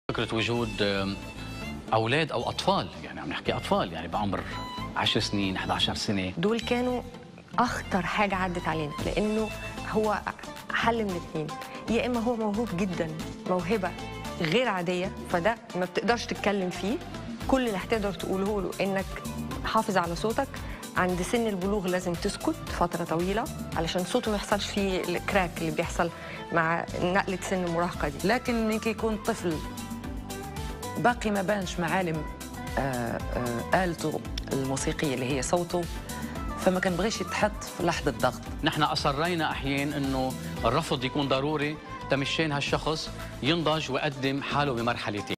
فكرة وجود أولاد أو أطفال يعني عم نحكي أطفال يعني بعمر 10 سنين 11 سنة دول كانوا اخطر حاجه عدت علينا لانه هو حل من اتنين يا اما هو موهوب جدا موهبه غير عاديه فده ما بتقدرش تتكلم فيه كل اللي هتقدر تقوله له انك حافظ على صوتك عند سن البلوغ لازم تسكت فتره طويله علشان صوته ما يحصلش فيه الكراك اللي بيحصل مع نقله سن المراهقه دي لكن من كي يكون طفل باقي ما بانش معالم آه، آه، آلته الموسيقية اللي هي صوته فما كنبغيش يتحط في لحظة ضغط نحن أصرينا أحيان أنه الرفض يكون ضروري تمشين هالشخص ينضج ويقدم حاله بمرحلتين